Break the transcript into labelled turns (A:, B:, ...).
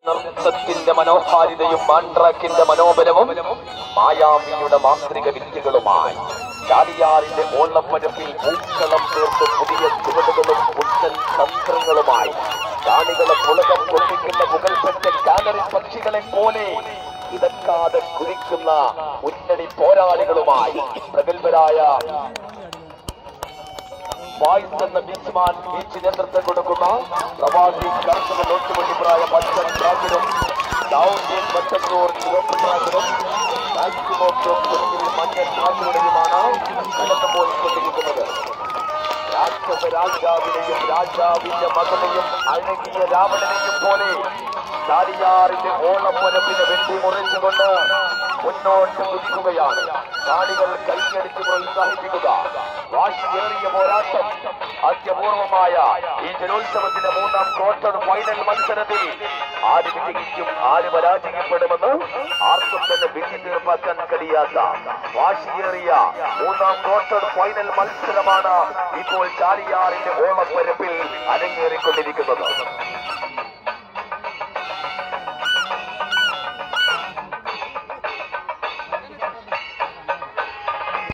A: നൃത്തത്തിന്റെ മനോഹാരിതയും മാൻട്രാക്കിന്റെ മനോബലവും മായാവിയുടെ മാന്ത്രിക വിദ്യകളുമായി ചാലിയാറിന്റെ ഓണപ്പരപ്പിൽ പൂക്കളം തീർത്ത് പുതിയ ചുവടുകളും പുത്തൻ തന്ത്രങ്ങളുമായി കാണികളെ പുളകം കൊള്ളിക്കുന്ന മുകൾപ്പെട്ട കാനറി പക്ഷികളെ പോലെ ഇതക്കാതെ കുതിക്കുന്ന മുന്നണി പോരാളികളുമായി പ്രഗത്ഭരായ വായിസ് എന്ന ബീച്ച്മാൻ ബീച്ച് നേതൃത്വം കൊടുക്കുന്ന പ്രവാസി കർഷക നോട്ടുമണിപ്രായ പച്ചൻ ട്രാക്കിനും ദൗത്യൻ പച്ചക്കൂർ ചുവപ്പ് ട്രാക്കിനും മാക്സിമോട്ടും തുടങ്ങിയ മഞ്ഞ ട്രാക്കുകളിലുമാണ് കടന്നു പോയിക്കൊണ്ടിരിക്കുന്നത് രാക്ഷസ രാജാവിനെയും രാജാവിന്റെ മകനെയും അഴകിയ രാവണനെയും പോലെ ചാലിയാറിന്റെ ഓണപ്പരപ്പിനെ വെട്ടിമുറിച്ചുകൊണ്ട് മുന്നോട്ട് കുതിക്കുകയാണ് കാണികൾ കൈയടിച്ച് പ്രോത്സാഹിപ്പിക്കുക വാശിയേറിയ പോരാട്ടം അത്യപൂർവമായ ഈ ജലോത്സവത്തിന്റെ മൂന്നാം ക്വാർട്ടർ ഫൈനൽ മത്സരത്തിൽ ആര് വിജയിക്കും ആര് പരാജയപ്പെടുമെന്ന് ആർക്കും തന്നെ വിധി തീർപ്പാക്കാൻ കഴിയാത്ത വാശിയേറിയ മൂന്നാം ക്വാർട്ടർ ഫൈനൽ മത്സരമാണ് ഇപ്പോൾ ചാലിയാറിന്റെ ഓണപ്പരപ്പിൽ അരങ്ങേറിക്കൊണ്ടിരിക്കുന്നത്